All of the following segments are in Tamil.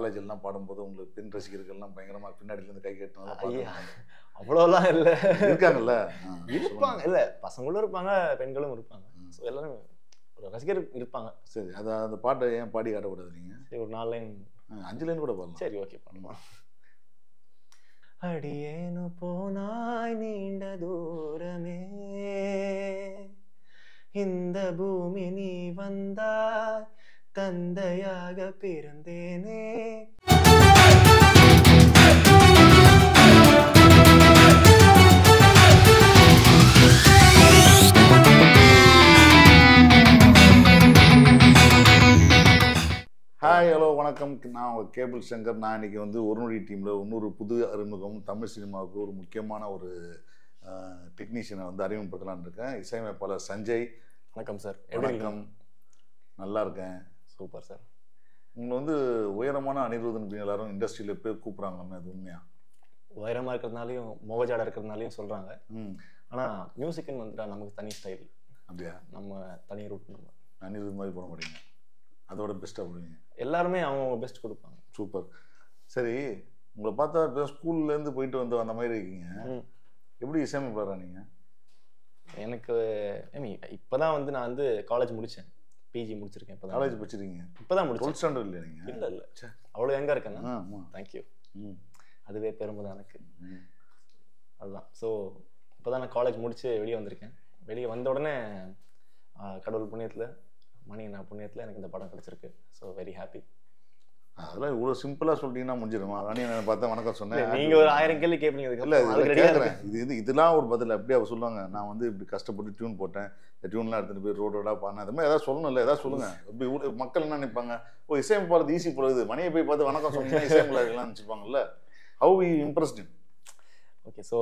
காலேஜ்லாம் பாடும்போது உங்களுக்கு பெண் ரசிகர்கள்லாம் பயங்கரமா பின்னாடில இருந்து கை கட்டினதெல்லாம் ஐயா பார்த்திருக்கேன். அவ்வளோலாம் இல்லை இருக்காங்கல்ல ஆ, இருப்பாங்க இல்லை பசங்களும் இருப்பாங்க பெண்களும் இருப்பாங்க ம். ஸோ எல்லாரும் ஒரு ரசிகர் இருப்பாங்க சரி அது அந்த பாட்டை ஏன் பாடி காட்டக்கூடாது நீங்க சரி ஒரு நாலு லைன் ஆ, அஞ்சு லைன் கூட பாடலாம் சரி ஓகே பண்ணுவோம் அடியேனு போனாய் நீண்ட தூரமே இந்த பூமி நீ வந்தாய் தந்தையாக பிறந்தேனே ஹாய் ஹலோ வணக்கம் நான் உங்கள் கேபிள் சங்கர் நான் இன்னைக்கு வந்து ஒரு நொடி டீமில் இன்னொரு புது அறிமுகம் தமிழ் சினிமாவுக்கு ஒரு முக்கியமான ஒரு டெக்னீஷியனை வந்து அறிமுகப்படுத்தலான்னு இருக்கேன் இசையமைப்பாளர் சஞ்சய் வணக்கம் சார் எப்படி வணக்கம் நல்லா இருக்கேன் சூப்பர் சார் உங்களை வந்து உயரமான அனிருதன் அப்படின்னு எல்லாரும் இண்டஸ்ட்ரியில் பேர் கூப்பிட்றாங்கன்னு அது உண்மையா உயரமாக இருக்கிறதுனாலையும் மோகஜாடா இருக்கிறதுனாலையும் சொல்கிறாங்க ம் ஆனால் மியூசிக்குன்னு வந்துட்டா நமக்கு தனி ஸ்டைல் அப்படியா நம்ம தனி ரூட் நம்ம அனிருத் மாதிரி போட மாட்டீங்க அதோட பெஸ்ட்டாக போடுவீங்க எல்லாருமே அவங்கவுங்க பெஸ்ட் கொடுப்பாங்க சூப்பர் சரி உங்களை பார்த்தா இப்போ ஸ்கூல்லேருந்து போயிட்டு வந்து அந்த மாதிரி இருக்கீங்க ம். எப்படி இசையமைப்பாளரா நீங்கள் எனக்கு ஐ மீன் இப்போ தான் வந்து நான் வந்து காலேஜ் முடித்தேன் பிஜி முடிச்சிருக்கேன் இப்போ காலேஜ் படிச்சிருக்கீங்க இப்போ தான் முடிச்சேன் டுவெல்த் ஸ்டாண்டர்ட் இல்லையா நீங்கள் இல்லை இல்லை ச்சே. அவ்வளோ எங்கே இருக்கேன்னா ஆ ஆமாம் தேங்க்யூ ம் அதுவே பெருமை தான் எனக்கு ம் அதுதான் ஸோ இப்போ தான் நான் காலேஜ் முடிச்சு வெளியே வந்திருக்கேன் வெளியே வந்த உடனே ஆ, கடவுள் புண்ணியத்தில் மணி நான் புண்ணியத்தில் எனக்கு இந்த படம் கிடச்சிருக்கு ஸோ வெரி ஹாப்பி அதெல்லாம் இவ்வளோ சிம்பிளாக சொல்லிட்டீங்கன்னா முடிஞ்சிடுமா அதானே நான் பார்த்தா வணக்கம் சொன்னேன் நீங்கள் ஒரு ஆயிரம் கேள்வி கேட்பீங்க இல்லை அதுக்கு அதுக்கு இதில் ரெடியாக கேட்குறேன் இது இது இதெல்லாம் ஒரு பதில் அப்படியே அவர் சொல்லுவாங்க நான் வந்து இப்படி கஷ்டப்பட்டு டியூன் போட்டேன் இந்த டியூன்லாம் எடுத்துகிட்டு போய் ரோட் ரோடாக பாடினேன் அது மாதிரி ஏதாவது சொல்லணும்ல ஏதாவது சொல்லுங்கள் இப்படி ஊர் மக்கள் என்ன நினைப்பாங்க ஓ இசையமைப்பாளர் ஈஸி போடுறது மணியை போய் பார்த்து வணக்கம் சொன்னீங்கன்னா இசையமைப்பாளர்கள்லாம் நினச்சிப்பாங்கல்ல how you impressed okay so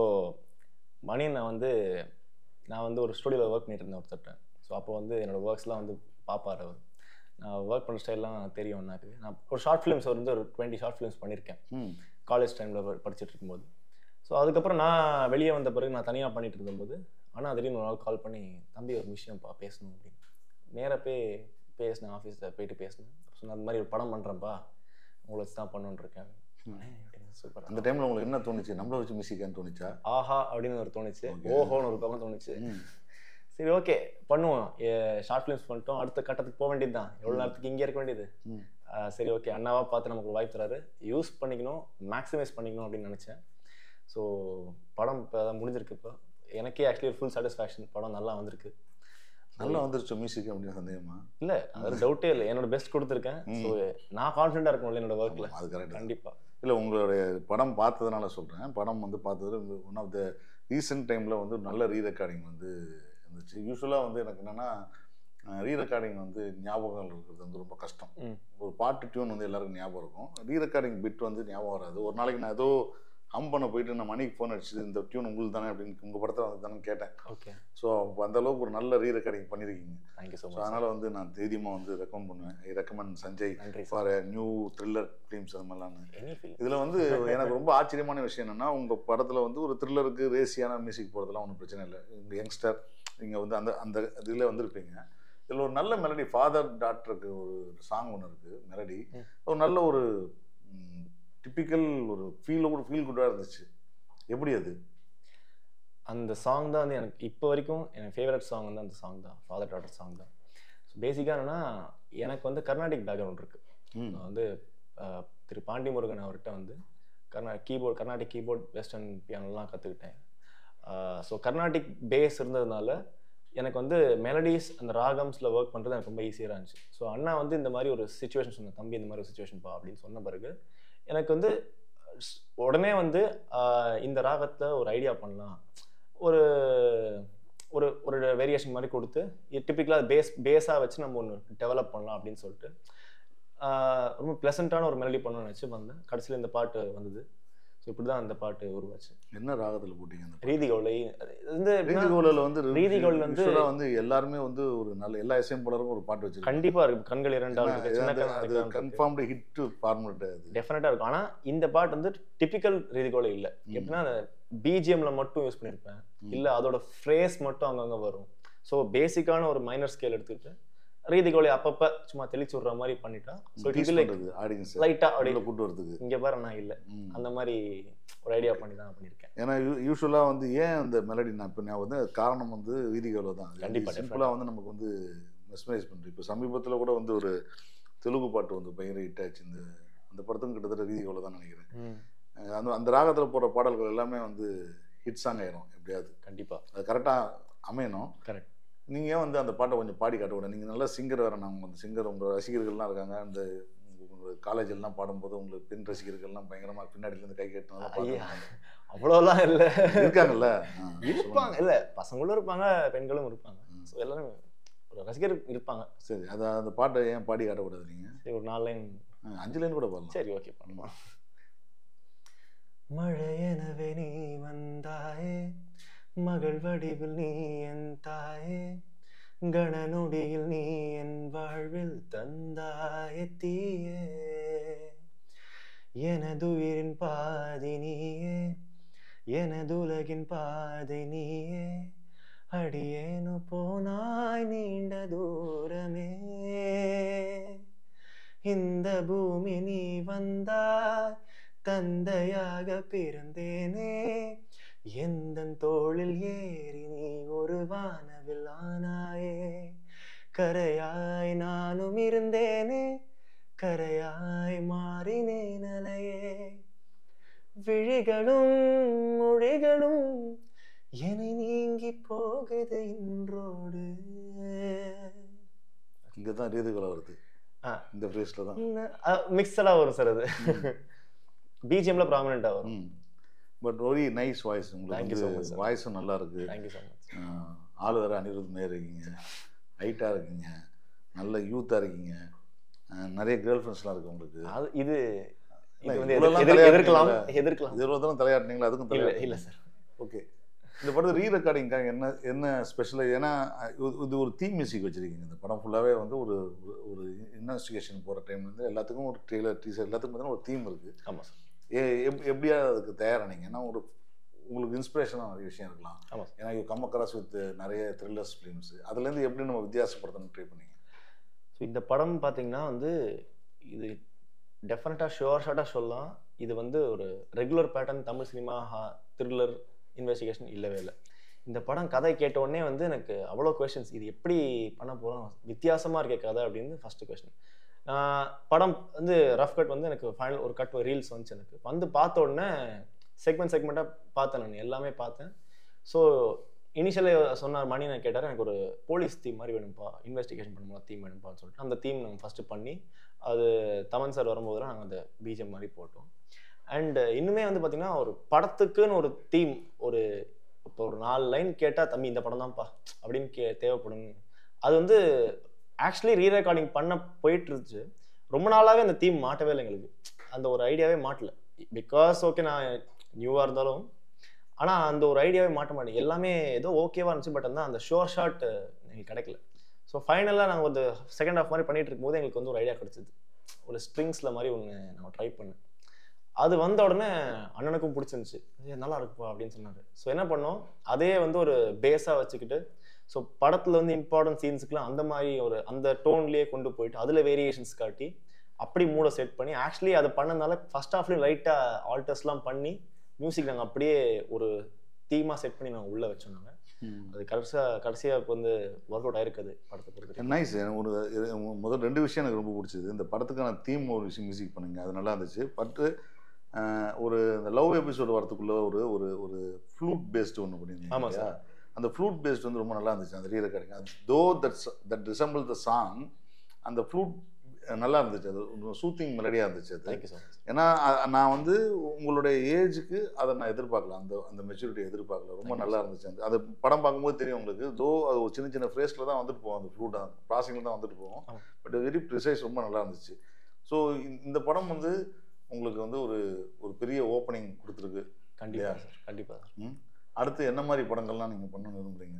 Mani நான் வந்து நான் வந்து ஒரு ஸ்டுடியோவில் ஒர்க் பண்ணிட்டு இருந்தேன் ஒருத்தர்கிட்ட ஸோ அப்போ வந்து என்னோட ஒர்க்ஸ்லாம் வந்து பார்ப்பார் அவர் நான் ஒர்க் பண்ண ஸ்டைல்லாம் தெரியும் எனக்கு நான் ஒரு ஷார்ட் ஃபிலிம்ஸ் வந்து ஒரு டுவெண்ட்டி ஷார்ட் ஃபிலிம்ஸ் பண்ணியிருக்கேன் ம் காலேஜ் டைமில் படிச்சுட்டு இருக்கும்போது ஸோ அதுக்கப்புறம் நான் வெளியே வந்த பிறகு நான் தனியாக பண்ணிட்டு இருந்தபோது ஆனால் திடீர்னு ஒரு நாள் கால் பண்ணி தம்பி ஒரு விஷயம்ப்பா பேசணும் அப்படின்னு நேராக போய் பேசினேன் ஆஃபீஸில் போயிட்டு பேசினேன் ஸோ நான் அந்த மாதிரி ஒரு படம் பண்ணுறேன்ப்பா உங்களை வச்சு தான் பண்ணணுன்னு இருக்கேன் சூப்பர் அந்த டைமில் உங்களுக்கு என்ன தோணுச்சு நம்மள வச்சு மியூசிக்கான்னு தோணுச்சா ஆஹா அப்படின்னு ஒரு தோணுச்சு Okay. ஓஹோன்னு ஒரு பக்கம் தோணுச்சு ம் சரி ஓகே பண்ணுவோம் ஷார்ட் ஃபிலிம்ஸ் பண்ணிட்டோம் அடுத்த கட்டத்துக்கு போக வேண்டியது தான் எவ்வளோ நேரத்துக்கு இங்கே இருக்க வேண்டியது ம் ஆஹ் சரி ஓகே அண்ணாவா பார்த்து நமக்கு ஒரு வாய்ப்பு தராரு யூஸ் பண்ணிக்கணும் மேக்ஸிமைஸ் பண்ணிக்கணும் அப்படின்னு நினச்சேன் ஸோ படம் இப்போ முடிஞ்சிருக்கு இப்போ எனக்கே ஆக்சுவலி ஃபுல் சாட்டிஸ்ஃபேக்ஷன் படம் நல்லா வந்திருக்கு நல்லா வந்துருச்சு மியூசிக் அப்படின்னு சந்தேகமா இல்லை அது டவுட்டே இல்லை என்னோட பெஸ்ட் கொடுத்துருக்கேன் ஸோ நான் கான்ஃபிடென்ட்டாக இருக்கணும்ல என்னோட ஒர்க்கில் அது கரெக்ட் கண்டிப்பாக இல்லை உங்களுடைய படம் பார்த்ததுனால சொல்கிறேன் படம் வந்து பார்த்தது ஒன் ஆஃப் த ரீசெண்ட் டைமில் வந்து ஒரு நல்ல ரீ ரெக்கார்டிங் வந்து இருந்துச்சு யூஸ்வலாக வந்து எனக்கு என்னென்னா ரீ ரெக்கார்டிங் வந்து ஞாபகம் இருக்கிறது வந்து ரொம்ப கஷ்டம் ம். ஒரு பாட்டு டியூன் வந்து எல்லாருக்கும் ஞாபகம் இருக்கும் ரீ ரெக்கார்டிங் பிட் வந்து ஞாபகம் வராது ஒரு நாளைக்கு நான் ஏதோ ஹம் பண்ண போயிட்டு நான் மணிக்கு ஃபோன் அடிச்சு இந்த டியூன் உங்களுக்கு தானே அப்படின்னு உங்கள் படத்தில் வந்து தானே கேட்டேன் ஓகே ஸோ அந்த அளவுக்கு ஒரு நல்ல ரீ ரெக்கார்டிங் பண்ணியிருக்கீங்க தேங்க்யூ ஸோ ஸோ மச் அதனால் வந்து நான் தைரியமாக வந்து ரெக்கமெண்ட் பண்ணுவேன் ஐ ரெக்கமெண்ட் சஞ்சய் நன்றி sir for new thriller films அது மாதிரிலாம் எனி ஃபீல் இதில் வந்து எனக்கு ரொம்ப ஆச்சரியமான விஷயம் என்னன்னா உங்கள் படத்தில் வந்து ஒரு த்ரில்லருக்கு ரேசியான மியூசிக் போடுறதுலாம் ஒன்றும் பிரச்சனை இல்லை உங்கள் யங்ஸ்டர் நீங்கள் வந்து அந்த அந்த இதில் வந்திருப்பீங்க இதில் ஒரு நல்ல மெலடி ஃபாதர் டாக்டருக்கு ஒரு சாங் ஒன்று இருக்குது மெலடி ம். ஒரு நல்ல ஒரு டிப்பிக்கல் ஒரு ஃபீல் ஒரு ஃபீல் குட்டாக இருந்துச்சு எப்படி அது அந்த சாங் தான் வந்து எனக்கு இப்போ வரைக்கும் என் ஃபேவரட் சாங் வந்து அந்த சாங் தான் ஃபாதர் டாட்டர் சாங் தான் ஸோ பேசிக்காக என்னன்னா எனக்கு வந்து கர்நாடிக் பேக்ரவுண்ட் இருக்கு ம் நான் வந்து அஹ், திரு பாண்டி முருகன் அவர்கிட்ட வந்து கர்நா கீபோர்ட் கர்நாடிக் கீபோர்ட் வெஸ்டர்ன் பியானோலாம் கற்றுக்கிட்டேன் ஸோ கர்நாடிக் பேஸ் இருந்ததுனால எனக்கு வந்து மெலடிஸ் அந்த ராகம்ஸில் ஒர்க் பண்ணுறது எனக்கு ரொம்ப ஈஸியாக இருந்துச்சு ஸோ அண்ணா வந்து இந்த மாதிரி ஒரு சுச்சுவேஷன் சொன்ன தம்பி இந்த மாதிரி ஒரு சுச்சுவேஷன் பா அப்படின்னு சொன்ன பிறகு எனக்கு வந்து ஸ்- உடனே வந்து ஆஹ், இந்த ராகத்தில் ஒரு ஐடியா பண்ணலாம் ஒரு ஒரு ஒரு வேரியேஷன் மாதிரி கொடுத்து டிப்பிக்கலாக பேஸ் பேஸாக வச்சு நம்ம ஒன்று டெவலப் பண்ணலாம் அப்படின்னு சொல்லிட்டு ஆஹ், ரொம்ப ப்ளசண்ட்டான ஒரு மெலடி பண்ணணும்னு நினச்சி வந்தேன் கடைசியில் இந்த பாட்டு வந்தது ஸோ இப்படி தான் அந்த பாட்டு உருவாச்சு என்ன ராகத்தில் போட்டீங்க அந்த ரீதி கவுளை இது வந்து எப்படின்னா, ரீதிகோலில் வந்து ரீதிகோல் வந்து- usually வந்து எல்லாருமே வந்து ஒரு நல்ல எல்லா இசையும் போலருக்கும் ஒரு பாட்டு வச்சிருக்காங்க கண்டிப்பா இருக்கு கண்கள் இரண்டால் இருக்கு சின்ன கண்ணா அது இருக்கான்னு இருக்கு. கன்ஃபார்ம்டு ஹிட் ஃபார்முலேட் அது டெஃபினட்டா இருக்கும் ஆனா இந்த பாட்டு வந்து டிபிக்கல் ரீதிகோல இல்ல ம். எப்படின்னா பிஜிஎம்ல மட்டும் யூஸ் பண்ணிருப்பேன் ம். இல்ல அதோட ஃப்ரேஸ் மட்டும் அங்கங்க வரும் ஸோ பேசிக்கான ஒரு மைனர் ஸ்கேல் எடுத்துக்கிட்டு ரீதி கோலி அப்பப்ப சும்மா தெளிச்சு விடுற மாதிரி பண்ணிட்டா ஸோ டீஸ் இதுல பண்றது ஆடியன்ஸ் லைட்டா அப்படி உள்ள கூட்டு வரதுக்கு இங்க பாரு நான் இல்ல ம். அந்த மாதிரி ஒரு ஐடியா பண்ணி தான் பண்ணியிருக்கேன் ஏன்னா யூஸ்வலாக வந்து ஏன் அந்த மெலடி நான் இப்போ நான் வந்து காரணம் வந்து வீதிகளோ தான் கண்டிப்பா, சிம்பிளாக வந்து நமக்கு வந்து மெஸ்மரைஸ் பண்ணுறது இப்போ சமீபத்தில் கூட வந்து ஒரு தெலுங்கு பாட்டு வந்து பயங்கர ஹிட் ஆச்சு இந்த அந்த படத்துக்கும் கிட்டத்தட்ட வீதிகளோ தான் நினைக்கிறேன் அஹ் அந்த அந்த ராகத்தில் போகிற பாடல்கள் எல்லாமே வந்து ஹிட் சாங் ஆயிரும் எப்படியாவது கண்டிப்பா அது கரெக்டாக அமையணும் கரெக்ட் நீங்கள் ஏன் வந்து அந்த பாட்டை கொஞ்சம் பாடி காட்ட விட நீங்கள் நல்லா சிங்கர் வேறு நான் உங்கள் சிங்கர் உங்கள் ரசிகர்கள்லாம் இருக்காங்க அந்த உங்கள் காலேஜெல்லாம் பாடும்போது உங்களுக்கு பெண் ரசிகர்கள்லாம் பயங்கரமாக பின்னாடிலேருந்து கை கட்டினதெல்லாம் ஐயா பார்த்துருக்காங்க. அவ்வளோலாம் இல்ல இருக்காங்கல்ல ஆ, இருப்பாங்க இல்ல பசங்களும் இருப்பாங்க பெண்களும் இருப்பாங்க ம். ஸோ எல்லாரும் ஒரு ரசிகர் இருப்பாங்க சரி அதை அந்த பாட்டை ஏன் பாடி காட்டக்கூடாது நீங்கள் சரி ஒரு நாலு லைன் அஞ்சு லைன் கூட பாடலாம் சரி ஓகே பண்ணுவோம் மழையெனவே நீ வந்தாயே மகள் வடிவில் நீ என் தாயே கணநொடியில் நீ என் வாழ்வில் தந்தாய தீயே எனதுயிரின் பாதி நீயே எனதுலகின் பாதை நீயே அடியேனு போனாய் நீண்ட தூரமே இந்த பூமி நீ வந்தாய் தந்தையாக பிறந்தேனே எந்த தோளில் ஏறி நீ ஒரு வானவில் ஆனாயே கரையாய் நானும் இருந்தேனே கரையாய் மாறினேன் அலையே விழிகளும் மொழிகளும் என்னை நீங்கி போகுது இன்றோடு இங்கே தான் ரீதிகளை வருது ஆ. இந்த ஃப்ரேஸில் தான் மிக்சடாக வரும் சார் அது பிஜிஎம்ல ப்ராமினெண்ட்டாக வரும் ம் but very nice voice Thank உங்களுக்கு you so much, வந்து sir. வாய்ஸும் நல்லா இருக்கு தேங்க்யூ ஸோ மச் ஆஹ், ஆள் வேறு அனிருத் மாரி இருக்கீங்க ஹைட்டாக இருக்கீங்க நல்ல யூத்தாக இருக்கீங்க ஆஹ், நிறைய கேர்ள் ஃப்ரெண்ட்ஸ்லாம் இருக்கு உங்களுக்கு அது இது இல்ல, இது வந்து இவ்வளவுலாம் எதிர்- தலையாட்டுறீங்களா? எதிர்க்கலாம் எதிர்க்கலாம் இது தூரம் தலையாட்டினீங்களா அதுக்கும் இல்ல தலையாட்டு இல்ல சார் ஓகே இந்த படத்தை ரீ ரெக்கார்டிங்காக என்ன என்ன ஸ்பெஷலாக ஏன்னா இது- இது ஒரு தீம் மியூசிக் வச்சுருக்கீங்க இந்த படம் ஃபுல்லாகவே வந்து ஒரு ஒரு- ஒரு இன்வெஸ்டிகேஷன் போகிற டைம் வந்து எல்லாத்துக்கும் ஒரு ட்ரெய்லர் டீசர் எல்லாத்துக்கும் பார்த்தீங்கன்னா ஒரு தீம் இருக்குது ஆமா சார் ஏ எப் எப்படியா அதுக்கு தயாரானீங்க ஏன்னா ஒரு உங்களுக்கு இன்ஸ்பிரேஷனாக நிறைய விஷயம் இருக்கலாம் ஆமா ஏன்னா யூ கம் அக்ராஸ் வித் நிறைய த்ரில்லர்ஸ் ஃபிலிம்ஸ் அதுலேருந்து எப்படி நம்ம வித்தியாசப்படுத்தணும்னு ட்ரை பண்ணீங்க ஸோ இந்த படம் பார்த்தீங்கன்னா வந்து இது டெஃபினட்டாக ஷுவர் ஷார்ட்டாக சொல்லலாம் இது வந்து ஒரு regular pattern Tamil cinema thriller investigation இல்லவே இல்லை இந்த படம் கதை கேட்ட உடனே வந்து எனக்கு அவ்வளோ கொஷின்ஸ் இது எப்படி பண்ண போகிறோம் வித்தியாசமாக இருக்க கதை அப்படின்னு ஃபஸ்ட்டு கொஷின் படம் வந்து ரஃப் கட் வந்து எனக்கு ஃபைனல் ஒரு கட் ரீல்ஸ் வந்துச்சு எனக்கு வந்து பார்த்த உடனே செக்மெண்ட் செக்மெண்ட்டாக பார்த்தேன் நான் எல்லாமே பார்த்தேன் ஸோ இனிஷியலே சொன்னார் மணி நான் கேட்டார் எனக்கு ஒரு போலீஸ் தீம் மாதிரி வேணும்ப்பா இன்வெஸ்டிகேஷன் பண்ணும்போது தீம் வேணும்ப்பான்னு சொல்லிட்டு அந்த தீம் நாங்கள் ஃபஸ்ட்டு பண்ணி அது தமன் சார் வரும்போதெல்லாம் நாங்கள் அந்த பிஜிஎம் மாதிரி போட்டோம் அண்ட் இன்னுமே வந்து பார்த்திங்கன்னா ஒரு படத்துக்குன்னு ஒரு தீம் ஒரு இப்போ ஒரு நாலு லைன் கேட்டால் தம்பி இந்த படம் தான்ப்பா அப்படின்னு கே தேவைப்படும் அது வந்து ஆக்சுவலி ரீ ரெக்கார்டிங் பண்ண போயிட்டு இருந்துச்சு ரொம்ப நாளாகவே அந்த தீம் மாட்டவே இல்லை எங்களுக்கு அந்த ஒரு ஐடியாவே மாட்டல பிகாஸ் ஓகே நான் நியூவாக இருந்தாலும் ஆனால் அந்த ஒரு ஐடியாவே மாட்ட மாட்டேங்க எல்லாமே ஏதோ ஓகேவா இருந்துச்சு பட் வந்து அந்த ஷோர் ஷாட் எங்களுக்கு கிடைக்கல ஸோ ஃபைனலாக நாங்கள் ஒரு செகண்ட் ஹாஃப் மாதிரி பண்ணிட்டு இருக்கும்போது எங்களுக்கு வந்து ஒரு ஐடியா கிடைச்சிது ஒரு ஸ்ட்ரிங்ஸில் மாதிரி ஒன்று நான் ட்ரை பண்ணேன் அது வந்த உடனே அண்ணனுக்கும் பிடிச்சிருந்துச்சு "ஏய், நல்லா இருக்குப்பா அப்படின்னு சொன்னார் ஸோ என்ன பண்ணோம் அதே வந்து ஒரு பேஸாக வச்சுக்கிட்டு ஸோ படத்தில் வந்து இம்பார்ட்டன்ட் சீன்ஸுக்குலாம் அந்த மாதிரி ஒரு அந்த டோன்லேயே கொண்டு போயிட்டு அதில் வேரியேஷன்ஸ் காட்டி அப்படி மூட செட் பண்ணி ஆக்சுவலி அதை பண்ணதுனால ஃபர்ஸ்ட் ஹாஃப்லேயும் லைட்டாக ஆல்டர்ஸ்லாம் பண்ணி மியூசிக் நாங்கள் அப்படியே ஒரு தீமாக செட் பண்ணி நாங்கள் உள்ளே வச்சோம் நாங்கள் அது கடைசியாக கடைசியாக இப்போ வந்து ஒர்க் அவுட் ஆயிருக்குது படத்தை பொறுத்து நைஸ் ஒரு இது- முதல் ரெண்டு விஷயம் எனக்கு ரொம்ப பிடிச்சது இந்த படத்துக்கான தீம் ஒரு விஷயம் மியூசிக் பண்ணுங்க அது நல்லா இருந்துச்சு பட்டு ஒரு இந்த லவ் எபிசோடு வரதுக்குள்ள ஒரு ஒரு ஒரு ஃப்ளூட் பேஸ்டு ஒன்று பண்ணியிருந்தீங்க ஆமா இல்லையா? அந்த ஃப்ளூட் பேஸ்ட் வந்து ரொம்ப நல்லா இருந்துச்சு அந்த re recording though that's that resemble the song அந்த ஃப்ளூட் நல்லா இருந்துச்சு அது சூத்திங் மெலடியாக இருந்துச்சு அது தேங்க்யூ ஸோ மச் ஏன்னா அ- நான் வந்து உங்களுடைய ஏஜுக்கு அதை நான் எதிர்பார்க்கல அந்த அந்த மெச்சூரிட்டி எதிர்பார்க்கல ரொம்ப Thank you, நல்லா இருந்துச்சு அந்த அது படம் பார்க்கும்போது தெரியும் உங்களுக்கு தோ அது ஒரு சின்ன சின்ன ஃப்ரேஸில் தான் வந்துட்டு போவோம் அந்த ஃப்ளூட் ப்ராசிங்கில் தான் வந்துட்டு போவோம் ஆமா. பட் வெரி ப்ரிசைஸ் ரொம்ப நல்லா இருந்துச்சு ஸோ இந்த படம் வந்து உங்களுக்கு வந்து ஒரு ஒரு பெரிய ஓப்பனிங் கொடுத்துருக்கு கண்டிப்பாக சார் கண்டிப்பாக சார் ம்? அடுத்து என்ன மாதிரி படங்கள்லாம் நீங்கள் பண்ணணும்னு விரும்புறீங்க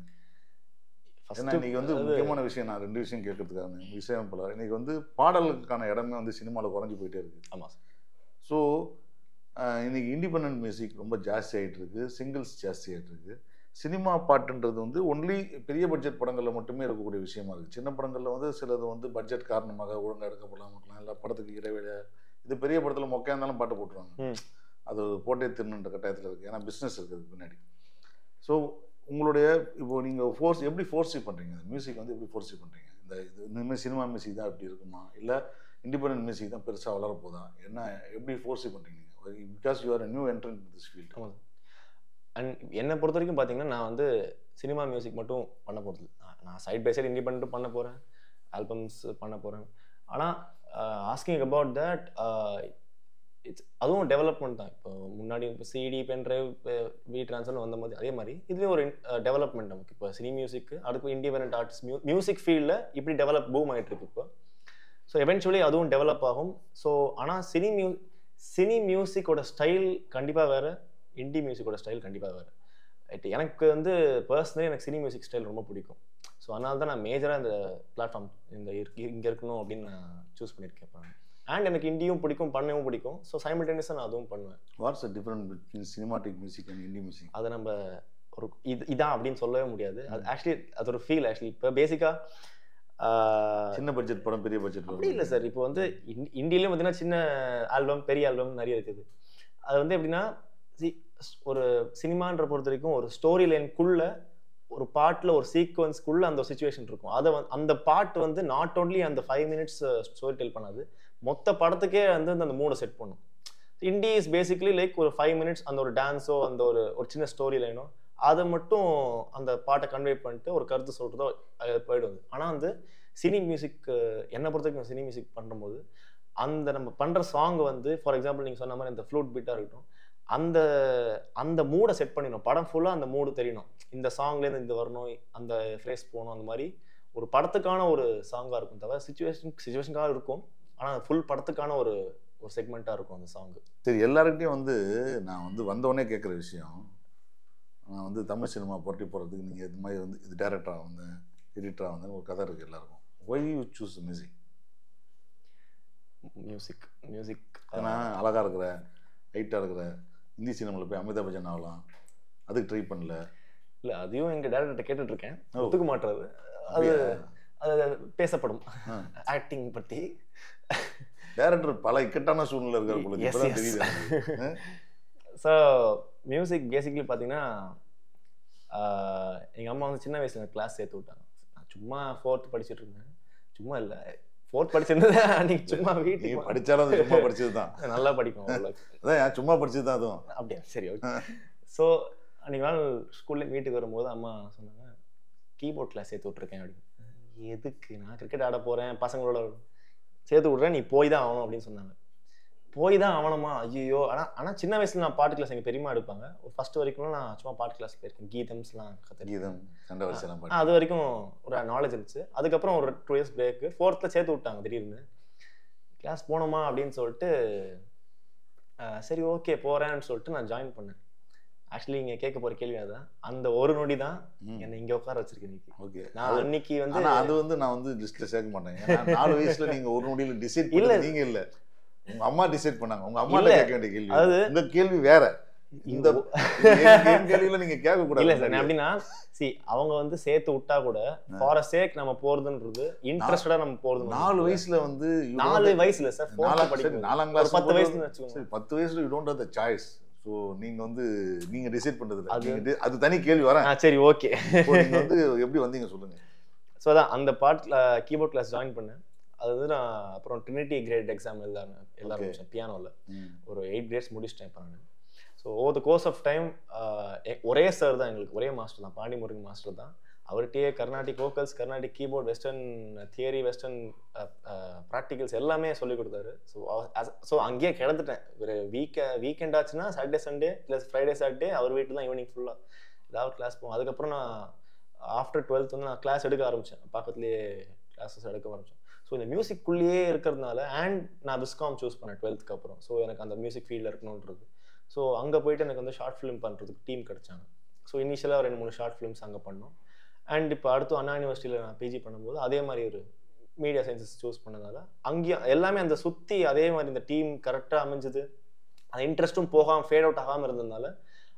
ஏன்னா ஃபஸ்ட்டு இன்னைக்கு வந்து முக்கியமான விஷயம் நான் ரெண்டு விஷயம் கேட்கறதுக்காக இசையமைப்பாளர் இன்னைக்கு வந்து பாடலுக்கான இடமே வந்து சினிமாவில் குறைஞ்சி போயிட்டே இருக்கு ஆமாம் சார் ஸோ இன்னைக்கு இண்டிபெண்ட் மியூசிக் ரொம்ப ஜாஸ்தி ஆகிட்டு இருக்கு சிங்கிள்ஸ் ஜாஸ்தி ஆகிட்டு இருக்கு சினிமா பாட்டுன்றது வந்து ஒன்லி பெரிய பட்ஜெட் படங்களில் மட்டுமே இருக்கக்கூடிய விஷயமா இருக்குது சின்ன படங்களில் வந்து சிலது வந்து பட்ஜெட் காரணமாக ஒழுங்காக எடுக்கப்படாமல் இருக்கலாம் இல்லை படத்துக்கு இடைவேளை இது பெரிய படத்தில் மொக்கையாக இருந்தாலும் பாட்டு போட்டுருவாங்க ம். அது போட்டே திருணுன்ற கட்டாயத்தில் இருக்குது ஏன்னா பிஸ்னஸ் இருக்குது பின்னாடி ஸோ உங்களுடைய இப்போ நீங்கள் ஃபோர்ஸ் எப்படி ஃபோர்ஸி பண்ணுறீங்க மியூசிக் வந்து எப்படி ஃபோர்ஸி பண்ணுறீங்க இந்த இது இனிமேல் சினிமா மியூசிக் தான் இப்படி இருக்குமா இல்லை இண்டிபெண்டன்ட் மியூசிக் தான் பெருசாக வளர போதா என்ன எப்படி ஃபோர்ஸி பண்ணுறீங்க because you are new entrant this field ஆமாம் அண்ட் என்னை பொறுத்த வரைக்கும் பார்த்தீங்கன்னா நான் வந்து சினிமா மியூசிக் மட்டும் பண்ண போகிறது நான் சைட் பை சைடு இண்டிபெண்ட்டும் பண்ண போகிறேன் ஆல்பம்ஸ் பண்ண போகிறேன் ஆனால் ஆஸ்கிங் அபவுட் தட் இட்ஸ் அதுவும் டெவலப்மெண்ட் தான் இப்போ முன்னாடி இப்போ CD pen drive we transfer வந்த மாதிரி அதே மாதிரி இதுலேயும் ஒரு டெவலப்மெண்ட் நமக்கு இப்போ சினி மியூசிக்கு அடுத்து இண்டிபெண்ட் ஆர்டிஸ்ட் மியூ மியூசிக் ஃபீல்டில் இப்படி டெவலப் பூம் ஆகிட்டு இருக்கு இப்போ ஸோ எவென்ச்சுவலி அதுவும் டெவலப் ஆகும் ஸோ ஆனால் சினி மியூ சினி மியூசிக்கோட ஸ்டைல் கண்டிப்பாக வேறு இண்டி மியூசிக்கோட ஸ்டைல் கண்டிப்பாக வேறு ரைட் எனக்கு வந்து பர்சனலி எனக்கு சினி மியூசிக் ஸ்டைல் ரொம்ப பிடிக்கும் ஸோ அதனால தான் நான் மேஜராக இந்த பிளாட்ஃபார்ம் இந்த இங்கே இருக்கணும் அப்படின்னு நான் சூஸ் பண்ணியிருக்கேன் இப்போ அண்ட் எனக்கு இண்டியும் பிடிக்கும் பண்ணவும் பிடிக்கும் ஸோ சைமல்டேனியஸாக நான் அதுவும் பண்ணுவேன் what's a different between cinematic music and indie music அதை நம்ம ஒரு இது இதான் அப்படின்னு சொல்லவே முடியாது அது ஆக்சுவலி அது ஒரு ஃபீல் ஆக்சுவலி இப்போ பேசிக்காக சின்ன பட்ஜெட் படம் பெரிய பட்ஜெட் அப்படி இல்லை சார் இப்போ வந்து இன் இந்தியிலையும் பார்த்தீங்கன்னா சின்ன ஆல்பம் பெரிய ஆல்பம் நிறைய இருக்குது அது வந்து எப்படின்னா சி- ஒரு சினிமான்ற பொறுத்த வரைக்கும் ஒரு ஸ்டோரி லைனுக்குள்ள ஒரு பாட்டில் ஒரு சீக்வன்ஸ்க்குள்ள அந்த சுச்சுவேஷன் இருக்கும் அதை வந்து அந்த பாட்டு வந்து நாட் ஓன்லி அந்த ஃபைவ் மினிட்ஸ் ஸ்டோரி டெல் பண்ணாது மொத்த படத்துக்கே வந்து அந்த மூடை செட் பண்ணும் இண்டி இஸ் பேசிக்லி லைக் ஒரு ஃபைவ் மினிட்ஸ் அந்த ஒரு டான்ஸோ அந்த ஒரு ஒரு சின்ன ஸ்டோரி லைனோ அதை மட்டும் அந்த பாட்டை கன்வே பண்ணிட்டு ஒரு கருத்து சொல்கிறதோ போயிடுது ஆனால் வந்து சினி மியூசிக் என்னை பொறுத்த வரைக்கும் சினி மியூசிக் பண்ணும்போது அந்த நம்ம பண்ணுற சாங் வந்து ஃபார் எக்ஸாம்பிள் நீங்கள் சொன்ன மாதிரி இந்த ஃப்ளூட் பீட்டாக இருக்கட்டும் அந்த அந்த மூடை செட் பண்ணிடணும் படம் ஃபுல்லாக அந்த மூடு தெரியணும் இந்த சாங்லேருந்து இந்த வரணும் அந்த ஃப்ரேஸ் போகணும் அந்த மாதிரி ஒரு படத்துக்கான ஒரு சாங்காக இருக்கும் தவிர சுச்சுவேஷன் சுச்சுவேஷனுக்காக இருக்கும் ஆனால் ஃபுல் படத்துக்கான ஒரு ஒரு செக்மெண்ட்டாக இருக்கும் அந்த சாங் சரி எல்லாருக்கிட்டையும் வந்து நான் வந்து வந்தவொடனே கேட்குற விஷயம் நான் வந்து தமிழ் சினிமா புரட்டி போகிறதுக்கு நீங்கள் இது மாதிரி வந்து இது டேரக்டராக வந்தேன் எடிட்டராக வந்தேன்னு ஒரு கதை இருக்குது எல்லாருக்கும் why you choose music music music ஏன்னா அழகாக இருக்கிற ஹைட்டாக இருக்கிற இந்தி சினிமாவில் போய் அமிதாப் பச்சன் ஆகலாம் அதுக்கு ட்ரை பண்ணல இல்லை அதையும் எங்கள் டேரக்டர்கிட்ட கேட்டுட்டு இருக்கேன் ஓ. ஒத்துக்க மாட்டுறது அது அது பேசப்படும் ஆ. ஆக்டிங் பற்றி டேரக்டர் பல இக்கட்டான சூழ்நிலை இருக்கிற பொழுது Yes, இப்பதான் yes. தெரியுது எனக்கு. ஸோ மியூசிக் பேசிக்லி பார்த்தீங்கன்னா எங்கள் அம்மா வந்து சின்ன வயசுல கிளாஸ் சேர்த்து விட்டாங்க நான் சும்மா ஃபோர்த் படிச்சுட்டு இருந்தேன் சும்மா இல்லை ஃபோர்த் படிச்சிருந்தது அன்னைக்கு சும்மா நீ வீட்டுக்கு படிச்சாலும் அது சும்மா படிச்சது தான் நல்லா படிக்கும் அவ்வளோ அதான் ஏன் சும்மா படிச்சது தான் அதுவும் அப்படியா சரி ஓகே ஸோ அன்றைக்கி நாள் ஸ்கூல்ல வீட்டுக்கு வரும்போது அம்மா சொன்னாங்க கீபோர்ட் கிளாஸ் சேர்த்து விட்ருக்கேன் அப்படின்னு எதுக்கு நான் கிரிக்கெட் ஆட போகிறேன் பசங்களோட சேர்த்து விட்றேன் நீ போய் தான் ஆகணும் அப்படின்னு சொன்னாங்க போய் தான் ஆகணுமா ஐயோ ஆனால் ஆனால் சின்ன வயசுல நான் பாட்டு கிளாஸ் எங்கள் பெரியமா எடுப்பாங்க ஒரு ஃபர்ஸ்ட் வரைக்கும் நான் சும்மா பாட்டு கிளாஸ் போயிருக்கேன் கீதம்ஸ்லாம் கற்றுக்கேன் கீதம் சண்டை வரிசைலாம் பாட்டு அது வரைக்கும் ஒரு நாலேஜ் இருந்துச்சு அதுக்கப்புறம் ஒரு டூ இயர்ஸ் பிரேக்கு ஃபோர்த்தில் சேர்த்து விட்டாங்க திடீர்னு கிளாஸ் போகணுமா அப்படின்னு சொல்லிட்டு ஆஹ் சரி ஓகே போகிறேன்னு சொல்லிட்டு நான் ஜாயின் பண்ணேன் ஆக்சுவலி இங்கே கேட்க போகிற கேள்வி அதான் அந்த ஒரு நொடி தான் ம். என்னை இங்கே உட்கார வச்சிருக்கேன் இன்னைக்கு ஓகே நான் அன்னைக்கு வந்து ஆனா அது வந்து நான் வந்து லிஸ்ட்ல சேர்க்க மாட்டேன் ஏன்னா நாலு வயசுல நீங்க ஒரு நொடியில டிசைட் இல்ல. பண்ண நீங்க இல்ல உங்க அம்மா டிசைட் பண்ணாங்க உங்க அம்மா இல்ல. கேட்க வேண்டிய கேள்வி அதாவது- இந்த கேள்வி வேற இந்த என் என் கேள்வியில நீங்க கேட்க கூடாது இல்ல சார் நான் எப்படின்னா சி அவங்க வந்து சேர்த்து விட்டா கூட ஃபார் அ சேக் நம்ம போறதுன்றது இன்ட்ரெஸ்டடா நம்ம போறது நாலு வயசுல வந்து you நாலு don't- வயசுல சார் நாலாம் ஃபோர்த் சரி, படிக்கும் நாலாம் ஒரு கிளாஸ் பத்து வயசுன்னு வச்சுக்கோங்க சரி பத்து வயசுல you don't have the choice so நீங்க வந்து நீங்க டிசைட் பண்றது இல்ல. அது- நீங்க di- அது தனி கேள்வி வரேன் ஆ சரி ஓகே இப்போ நீங்க வந்து எப்படி வந்தீங்க சொல்லுங்க ஸோ அதான் அந்த பாட்டில் கீபோர்ட் கிளாஸ் ஜாயின் பண்ணேன் அது வந்து நான் அப்புறம் ட்ரினிட்டி கிரேட் எக்ஸாம் எழுத எழுத Okay. ஆரம்பிச்சேன் பியானோவில் ம். ஒரு எயிட் கிரேட்ஸ் முடிச்சிட்டேன் இப்போ நான் so over the course of time ஒரே சார் தான் எங்களுக்கு ஒரே மாஸ்டர் தான் பாண்டி முருகன் மாஸ்டர் தான் அவர்கிட்டயே Carnatic vocals Carnatic keyboard western theory western practicals எல்லாமே சொல்லி கொடுத்தாரு ஸோ ஸோ அங்கேயே கிடந்துட்டேன் ஒரு வீக்க வீக்கெண்ட் ஆச்சுன்னா Saturday Sunday plus Friday Saturday அவர் வீட்டில் தான் ஈவினிங் ஃபுல்லாக ஏதாவது கிளாஸ் போவோம் அதுக்கப்புறம் நான் ஆஃப்டர் டுவெல்த் வந்து நான் கிளாஸ் எடுக்க ஆரம்பித்தேன் பக்கத்துலேயே கிளாஸஸ் எடுக்க ஆரம்பித்தேன் ஸோ இந்த மியூசிக்குள்ளேயே இருக்கிறதுனால அண்ட் நான் பிஸ்காம் சூஸ் பண்ணேன் டுவெல்த்துக்கு அப்புறம் ஸோ எனக்கு அந்த மியூசிக் ஃபீல்டில் இருக்கணுன்றது ஸோ அங்கே போயிட்டு எனக்கு வந்து ஷார்ட் ஃபிலிம் பண்ணுறதுக்கு டீம் கிடைச்சாங்க ஸோ இனிஷியலாக ரெண்டு மூணு ஷார்ட் ஃபிலிம்ஸ் அங்கே பண்ணோம் அண்ட் இப்போ அடுத்து அண்ணா யூனிவர்சிட்டியில் நான் பிஜி பண்ணும்போது அதே மாதிரி ஒரு மீடியா சயின்சஸ் சூஸ் பண்ணதால அங்கேயும் எல்லாமே அந்த சுற்றி அதே மாதிரி இந்த டீம் கரெக்டாக அமைஞ்சது அந்த இன்ட்ரெஸ்ட்டும் போகாமல் ஃபேட் அவுட் ஆகாமல் இருந்ததுனால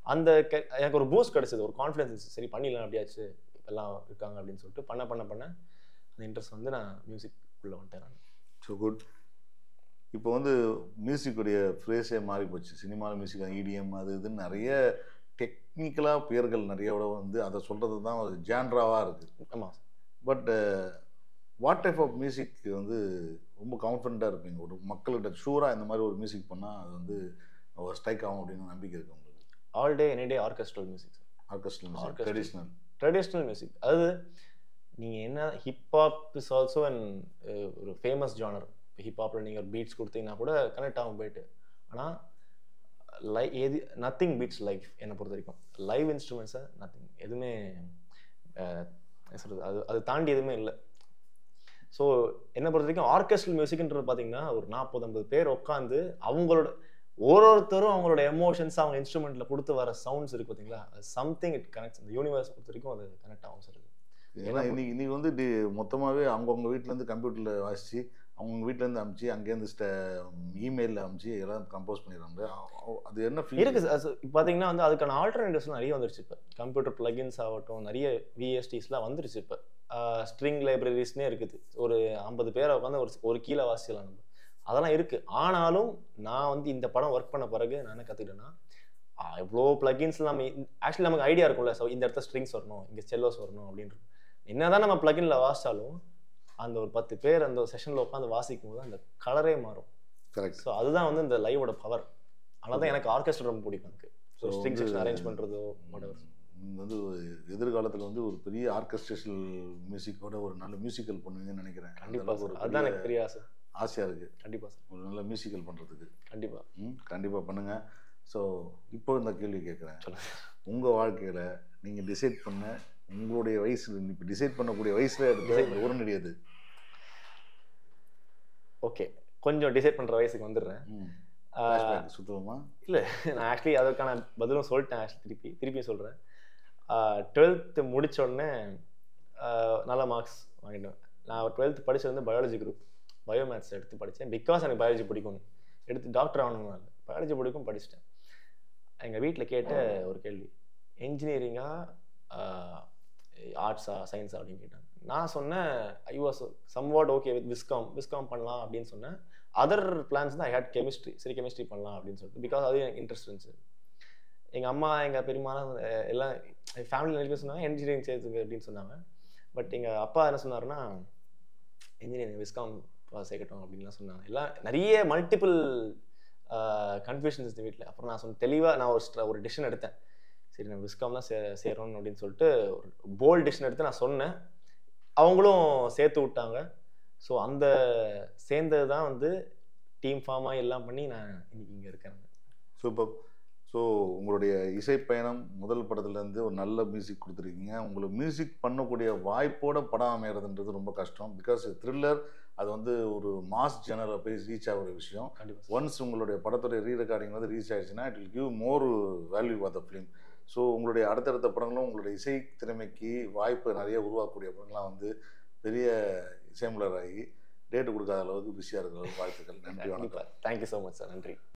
அந்த கெ- எனக்கு ஒரு பூஸ்ட் கிடைச்சது ஒரு கான்ஃபிடன்ஸ் சரி பண்ணிடலாம் அப்படியாச்சு எல்லாம் இருக்காங்க அப்படின்னு சொல்லிட்டு பண்ண பண்ண பண்ண அந்த இன்ட்ரெஸ்ட் வந்து நான் மியூசிக் உள்ள வந்துட்டேன் நான் ஸோ குட் இப்போ வந்து மியூசிக்குடைய ஃப்ரேஸே மாறி போச்சு சினிமாவில் மியூசிக் இடிஎம் அது இதுன்னு நிறைய டெக்னிக்கலாக பேர்கள் நிறைய விட வந்து அதை சொல்கிறது தான் ஒரு ஜான்ராவாக இருக்குது ஆமா but what type of music வந்து ரொம்ப கான்ஃபிடண்ட்டாக இருப்பீங்க ஒரு மக்கள்கிட்ட ஷூராக இந்த மாதிரி ஒரு மியூசிக் பண்ணால் அது வந்து ஸ்ட்ரைக் ஆகும் அப்படின்னு நம்பிக்கை இருக்கு உங்களுக்கு all day any day orchestral music orchestral music Orchestral. Traditional traditional music அதாவது நீங்கள் என்ன ஹிப்ஹாப் இஸ் ஆல்சோ அண்ட் ஒரு ஃபேமஸ் ஜானர் ஹிப்ஹாப்பில் நீங்கள் ஒரு பீட்ஸ் கொடுத்தீங்கன்னா கூட கனெக்ட் ஆகும் போயிட்டு ஆனால் லை எது நத்திங் பீட்ஸ் லைஃப் என்னை பொறுத்த வரைக்கும் லைவ் இன்ஸ்ட்ருமெண்ட்ஸை நத்திங் எதுவுமே அஹ், என்ன சொல்கிறது அது அது தாண்டி எதுவுமே இல்லை ஸோ என்னை பொறுத்த வரைக்கும் ஆர்கெஸ்ட்ரல் மியூசிக்ன்றது பார்த்தீங்கன்னா ஒரு நாற்பது ஐம்பது பேர் உட்காந்து அவங்களோட ஒரு ஒருத்தரும் அவங்களோட எமோஷன்ஸ் அவங்க இன்ஸ்ட்ருமெண்ட்டில் கொடுத்து வர சவுண்ட்ஸ் இருக்கு பார்த்தீங்களா சம்திங் இட் கனெக்ட்ஸ் இந்த யூனிவர்ஸ் பொறுத்த வரைக்கும் அது கனெக்ட் ஆகும் சார் ஏன்னா இன்னைக்கு இன்னைக்கு வந்து டி மொத்தமாகவே அவங்கவுங்க வீட்டிலேருந்து கம்ப்யூட்டரில் வாசித்து அவங்க வீட்டிலேருந்து அமுச்சு அங்கேருந்து ஸ்ட இமெயிலில் அமுச்சு எல்லாம் கம்போஸ் பண்ணிடுறாங்க அ- அது என்ன feel? இருக்கு சார் இப்போ பார்த்தீங்கன்னா வந்து அதுக்கான ஆல்டர்னேட்டிவ்ஸ் நிறைய வந்துருச்சு இப்போ கம்ப்யூட்டர் பிளகின்ஸ் ஆகட்டும் நிறைய விஎஸ்டிஸ்லாம் வந்துருச்சு இப்போ ஸ்ட்ரிங் லைப்ரரிஸ்னே இருக்குது ஒரு ஐம்பது பேரை உட்காந்து ஒரு ஒரு கீழே வாசிக்கலாம் நம்ம அதெல்லாம் இருக்கு ஆனாலும் நான் வந்து இந்த படம் ஒர்க் பண்ண பிறகு நான் என்ன கற்றுக்கிட்டேன்னா இவ்வளோ பிளகின்ஸ் நம்ம ஆக்சுவலி நமக்கு ஐடியா இருக்கும்ல ஸோ இந்த இடத்துல ஸ்ட்ரிங்ஸ் வரணும் இங்கே செல்லோஸ் வரணும் அப்படின்றது என்னதான் நம்ம பிளகின்ல வாசிச்சாலும் அந்த ஒரு பத்து பேர் அந்த செஷனில் உட்காந்து வாசிக்கும் போது அந்த கலரே மாறும் கரெக்ட் ஸோ அதுதான் வந்து இந்த லைவோட பவர் அதனால தான் எனக்கு ஆர்கெஸ்ட்ரா ரொம்ப பிடிக்கும் எனக்கு ஸோ So ஸ்ட்ரிங் வந்து- செக்ஷன் அரேஞ்ச் பண்ணுறதோ whatever நீங்கள் வந்து ஒரு எதிர்காலத்தில் வந்து ஒரு பெரிய ஆர்கெஸ்ட்ரேஷனல் மியூசிக்கோட ஒரு நல்ல மியூசிக்கல் பண்ணுவீங்கன்னு நினைக்கிறேன் கண்டிப்பா அதெல்லாம் சார் ஒரு அதுதான் பெரிய எனக்கு பெரிய ஆசை ஆசையாக இருக்குது கண்டிப்பா சார் ஒரு நல்ல மியூசிக்கல் பண்ணுறதுக்கு கண்டிப்பா ம் கண்டிப்பாக பண்ணுங்கள் ஸோ இப்போ இந்த கேள்வி கேட்குறேன் சொல்லுங்க உங்கள் வாழ்க்கையில் நீங்கள் டிசைட் பண்ண உங்களுடைய வயசில் இப்போ டிசைட் பண்ணக்கூடிய வயசில் எடுத்த உடனடி அது ஓகே கொஞ்சம் டிசைட் பண்ற வயசுக்கு வந்துடுறேன் ம் ஆஹ், flashback சுத்தமா இல்ல நான் ஆக்சுவலி அதற்கான பதிலும் சொல்லிட்டேன் ஆக்சுவலி திருப்பி திருப்பி சொல்றேன் டுவெல்த்து முடிச்ச உடனே ஆஹ், நல்ல மார்க்ஸ் வாங்கிட்டேன் நான் டுவெல்த் படிச்சது வந்து பயாலஜி குரூப் பயோமேத்ஸ் எடுத்து படித்தேன் பிகாஸ் எனக்கு பயாலஜி பிடிக்கும் எடுத்து டாக்டர் ஆகணும் பயாலஜி பிடிக்கும் படிச்சிட்டேன் எங்கள் வீட்டில் கேட்ட ஒரு கேள்வி என்ஜினியரிங்கா ஆர்ட்ஸா சயின்ஸா அப்படின்னு கேட்டாங்க நான் சொன்னேன் I was somewhat okay with viscom viscom பண்ணலாம் அப்படின்னு சொன்னேன் அதர் பிளான்ஸ் தான் ஐ ஹேட் கெமிஸ்ட்ரி சரி கெமிஸ்ட்ரி பண்ணலாம் அப்படின்னு சொல்லிட்டு பிகாஸ் அது எனக்கு இன்ட்ரெஸ்ட் இருந்துச்சு எங்கள் அம்மா எங்கள் பெரியம்மா எல்லாம் ஃபேமிலி நிறைய பேர் சொன்னாங்க என்ஜினியரிங் சேர்த்துக்கு அப்படின்னு சொன்னாங்க பட் எங்கள் அப்பா என்ன சொன்னாருன்னா இன்ஜினியரிங் விஸ்காம் சேர்க்கட்டும் அப்படின்லாம் சொன்னாங்க எல்லாம் நிறைய மல்டிபிள் கன்ஃபியூஷன்ஸ் இந்த வீட்டில் அப்புறம் நான் சொன்ன தெளிவாக நான் ஒரு ஸ்ட்ர- ஒரு டிசிஷன் எடுத்தேன் சரி நான் விஸ்காம் தான் சே சேரணும் அப்படின்னு சொல்லிட்டு ஒரு போல்ட் டிசிஷன் எடுத்து நான் சொன்னேன் அவங்களும் சேர்த்து விட்டாங்க ஸோ அந்த சேர்ந்தது தான் வந்து டீம் ஃபார்மாக எல்லாம் பண்ணி நான் இன்னைக்கு இங்கே இருக்கேன் சூப்பர் ஸோ உங்களுடைய இசை பயணம் முதல் படத்துலேருந்து ஒரு நல்ல மியூசிக் கொடுத்துருக்கீங்க உங்களுக்கு மியூசிக் பண்ணக்கூடிய வாய்ப்போட படம் அமையறதுன்றது ரொம்ப கஷ்டம் பிகாஸ் த்ரில்லர் அது வந்து ஒரு மாஸ் ஜெனரை போய் ரீச் ஆகிற விஷயம் கண்டிப்பாக ஒன்ஸ் உங்களுடைய படத்துடைய ரீ ரெக்கார்டிங் வந்து ரீச் ஆயிடுச்சுன்னா it will give more value of the film so உங்களுடைய அடுத்தடுத்த படங்களும் உங்களுடைய இசை திறமைக்கு வாய்ப்பு நிறைய உருவாக்கக்கூடிய படங்கள்லாம் வந்து பெரிய இசையமலர் ஆகி டேட்டு கொடுக்காத அளவுக்கு பிஸியாக இருக்கிற அளவுக்கு வாழ்த்துக்கள் நன்றி வணக்கம் கண்டிப்பாக தேங்க்யூ ஸோ மச் சார் நன்றி